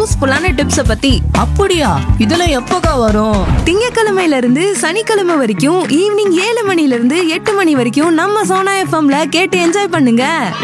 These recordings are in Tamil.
யூஸ்ஃபுல்லான டிப்ஸ பத்தி அப்படியா இதெல்லாம் எப்போக்கா வரும் திங்கக்கிழமையில இருந்து சனிக்கிழமை வரைக்கும் ஈவினிங் ஏழு மணில இருந்து எட்டு மணி வரைக்கும் நம்ம சோனா எஃப்எம்ல கேட்டு என்ஜாய் பண்ணுங்க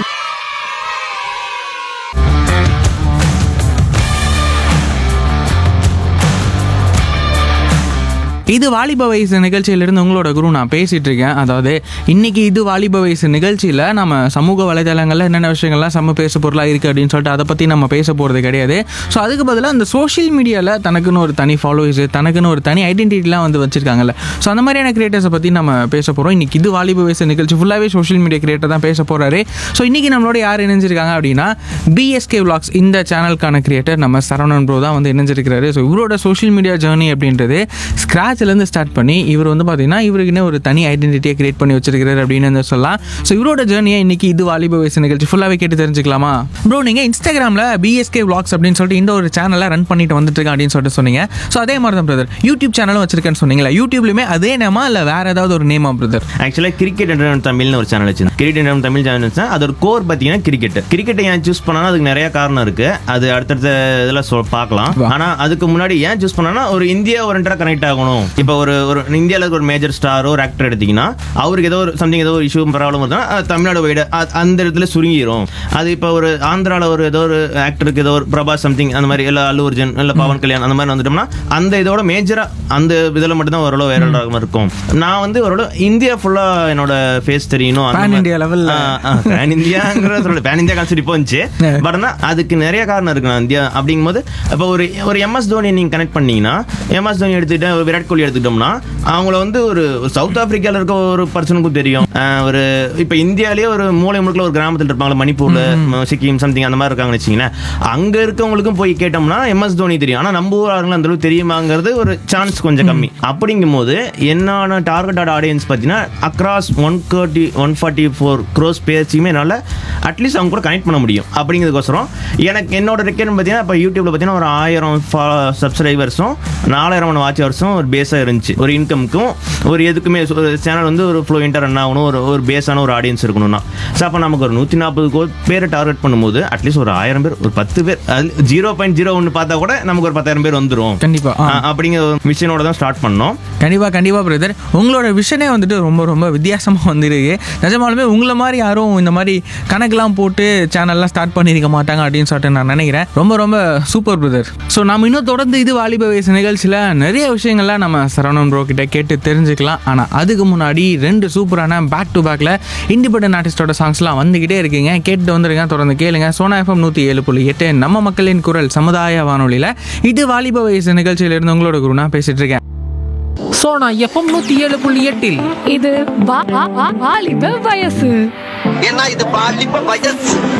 இது வாலிப வயசு நிகழ்ச்சியிலிருந்து உங்களோட குரு நான் பேசிட்டு இருக்கேன் அதாவது இன்னைக்கு இது வாலிப வயசு நிகழ்ச்சியில் நம்ம சமூக வலைதளங்களில் என்னென்ன விஷயங்கள்லாம் செம்ம பேச பொருளாக இருக்குது அப்படின்னு சொல்லிட்டு அதை பற்றி நம்ம பேச போகிறது கிடையாது ஸோ அதுக்கு பதிலாக அந்த சோஷியல் மீடியாவில் தனக்குன்னு ஒரு தனி ஃபாலோவர்ஸ் தனக்குன்னு ஒரு தனி ஐடென்டிட்டிலாம் வந்து வச்சிருக்காங்கல்ல ஸோ அந்த மாதிரியான கிரியேட்டர்ஸை பற்றி நம்ம பேச போகிறோம் இன்னைக்கு இது வாலிப வயசு நிகழ்ச்சி ஃபுல்லாகவே சோஷியல் மீடியா கிரியேட்டர் தான் பேச போகிறாரு ஸோ இன்னைக்கு நம்மளோட யார் இணைஞ்சிருக்காங்க அப்படின்னா பிஎஸ்கே vlogs இந்த சேனலுக்கான கிரியேட்டர் நம்ம சரவணன் ப்ரோ தான் வந்து இணைஞ்சிருக்கிறாரு ஸோ இவரோட சோஷியல் மீடியா ஜேர்னி அப்படின்றது ஸ்க்ராட்ச்லேருந்து ஸ்டார்ட் பண்ணி இவர் வந்து பார்த்தீங்கன்னா இவருக்குன்னு ஒரு தனி ஐடென்டிட்டியை கிரியேட் பண்ணி வச்சிருக்கிறாரு அப்படின்னு வந்து சொல்லலாம் ஸோ இவரோட ஜேர்னியை இன்னைக்கு இது வாலிப வயசு நிகழ்ச்சி ஃபுல்லாகவே கேட்டு தெரிஞ்சுக்கலாமா ப்ரோ நீங்கள் இன்ஸ்டாகிராமில் பிஎஸ்கே vlogs அப்படின்னு சொல்லிட்டு இந்த ஒரு சேனலை ரன் பண்ணிட்டு வந்துட்டு இருக்கேன் அப்படின்னு சொல்லிட்டு சொன்னீங்க ஸோ அதே மாதிரி தான் பிரதர் யூடியூப் சேனலும் வச்சிருக்கேன்னு சொன்னீங்களா யூடியூப்லையுமே அதே நேமா இல்லை வேற ஏதாவது ஒரு நேமா பிரதர் ஆக்சுவலாக கிரிக்கெட் என்டர்டைன்மெண்ட் தமிழ்னு ஒரு சேனல் வச்சிருந்தேன் கிரிக்கெட் என்டர்டைன்மெண்ட் தமிழ் சேனல் வச்சேன் அதோட கோர் பார்த்தீங்கன்னா கிரிக்கெட் கிரிக்கெட்டை ஏன் சூஸ் பண்ணா அதுக்கு நிறைய காரணம் இருக்கு அது அடுத்தடுத்த இதில் சொல் பார்க்கலாம் ஆனால் அதுக்கு முன்னாடி ஏன் சூஸ் பண்ணனா ஒரு இந்தியா ஓரண்டா கனெக்ட் ஆகணும் இப்போ ஒரு ஒரு இந்தியாவில் இருக்க ஒரு மேஜர் ஸ்டாரோ ஒரு ஆக்டர் எடுத்தீங்கன்னா அவருக்கு ஏதோ ஒரு சம்திங் ஏதோ ஒரு இஷ்யூ ப்ராப்ளம் வருதுன்னா அது தமிழ்நாடு வைடு அந்த இடத்துல சுருங்கிரும் அது இப்போ ஒரு ஆந்திராவில் ஒரு ஏதோ ஒரு ஆக்டருக்கு ஏதோ ஒரு பிரபாஸ் சம்திங் அந்த மாதிரி இல்லை அல்லு அர்ஜுன் இல்லை பவன் கல்யாண் அந்த மாதிரி வந்துட்டோம்னா அந்த இதோட மேஜராக அந்த இதில் மட்டும்தான் ஓரளவு வைரல் ஆகாம இருக்கும் நான் வந்து ஓரளவு இந்தியா ஃபுல்லாக என்னோட ஃபேஸ் தெரியணும் அந்த Pan மாதிரி- India level ல. ஆ, ஆ, pan இந்தியாங்கிற சொல்ல பேன் இந்தியா கான்செப்ட் இப்போ வந்துச்சு பட் ஆனால் அதுக்கு நிறைய காரணம் இருக்கு நான் இந்தியா அப்படிங்கும்போது இப்போ ஒரு ஒரு எம்எஸ் தோனி நீங்கள் கனெக்ட் பண்ணீங்கன்னா எம்எஸ் தோனி எடுத்துக்கிட்டு ஒரு விராட் கோலி எடுத்துக்கிட்டோம்னா அவங்கள வந்து ஒரு ஒரு சவுத் ஆப்பிரிக்காவில் இருக்க ஒரு பர்சனுக்கும் தெரியும் ஆ, ஒரு இப்போ இந்தியாவிலேயே ஒரு மூலை முழுக்கில் ஒரு கிராமத்தில் இருப்பாங்களா மணிப்பூர்ல சிக்கிம் சம்திங் அந்த மாதிரி இருக்காங்கன்னு வச்சிங்களேன் அங்கே இருக்கவங்களுக்கும் போய் கேட்டோம்னா எம்எஸ் தோனி தெரியும் ஆனால் நம்ம ஊர் ஆளுங்க அந்த அளவுக்கு தெரியுமாங்கிறது ஒரு சான்ஸ் கொஞ்சம் கம்மி அப்படிங்கும்போது என்னோட டார்கெட்டட் ஆடியன்ஸ் பார்த்தீங்கன்னா across one thirty one forty four crores பேச்சுமே என்னால் அட்லீஸ்ட் அவங்க கூட கனெக்ட் பண்ண முடியும் அப்படிங்கிறதுக்கோசரம் எனக்கு என்னோட ரெக்கமெண்ட் பார்த்தீங்கன்னா இப்போ யூடியூப்ல பார்த்தீங்கன்னா ஒரு ஆயிரம் சப்ஸ்கிரைபர்ஸும் நாலாயிரம் வாட்ச் ஹவர்ஸும் ஒரு பேஸாக இருந்துச்சு ஒரு இன்கம்க்கும் ஒரு எதுக்குமே ஒரு சேனல் வந்து ஒரு ஃப்ளூயண்ட்டாக ரன் ஆகணும் ஒரு ஒரு பேஸான ஒரு ஆடியன்ஸ் இருக்கணும்னா ஸோ அப்போ நமக்கு ஒரு நூற்றி நாற்பது பேரை டார்கெட் பண்ணும்போது அட்லீஸ்ட் ஒரு ஆயிரம் பேர் ஒரு பத்து பேர் அது ஜீரோ பாயிண்ட் ஜீரோ ஒன்று பார்த்தா கூட நமக்கு ஒரு பத்தாயிரம் பேர் வந்துடும் கண்டிப்பா ஆ. அப்படிங்கிற ஒரு மிஷனோட தான் ஸ்டார்ட் பண்ணோம் கண்டிப்பா கண்டிப்பா பிரதர் உங்களோட விஷனே வந்துட்டு ரொம்ப ரொம்ப வித்தியாசமா வந்துருக்கு நிஜமாலுமே உங்களை மாதிரி யாரும் இந்த மாதிரி கணக்கெல்லாம் போட்டு சேனல்லாம் ஸ்டார்ட் பண்ணியிருக்க மாட்டாங்க அப்படின்னு சொல்லிட்டு நான் நினைக்கிறேன் ரொம்ப ரொம்ப சூப்பர் பிரதர் ஸோ நம்ம இன்னும் தொடர்ந்து இது வாலிப வயசு நிகழ்ச்சியில் நிறைய விஷயங்கள்லாம் நம்ம சரவணன் ப்ரோ கிட்ட கேட்டு தெரிஞ்சுக்கலாம் ஆனால் அதுக்கு முன்னாடி ரெண்டு சூப்பரான பேக் டு பேக்கில் இண்டிபெண்டன்ட் ஆர்டிஸ்டோட சாங்ஸ்லாம் வந்துக்கிட்டே இருக்கீங்க கேட்டு வந்துருங்க தொடர்ந்து கேளுங்க சோனா எஃப்எம் நூற்றி ஏழு புள்ளி எட்டு நம்ம மக்களின் குரல் சமுதாய வானொலியில் இது வாலிப வயசு நிகழ்ச்சியிலிருந்து உங்களோட குரு நான் பேசிட்டு இருக்கேன் சோனா எஃப்எம் நூத்தி ஏழு புள்ளி எட்டில் இது வா- வா- வா- வாலிப வயசு ஏன்னா இது பாலிப்ப வயசு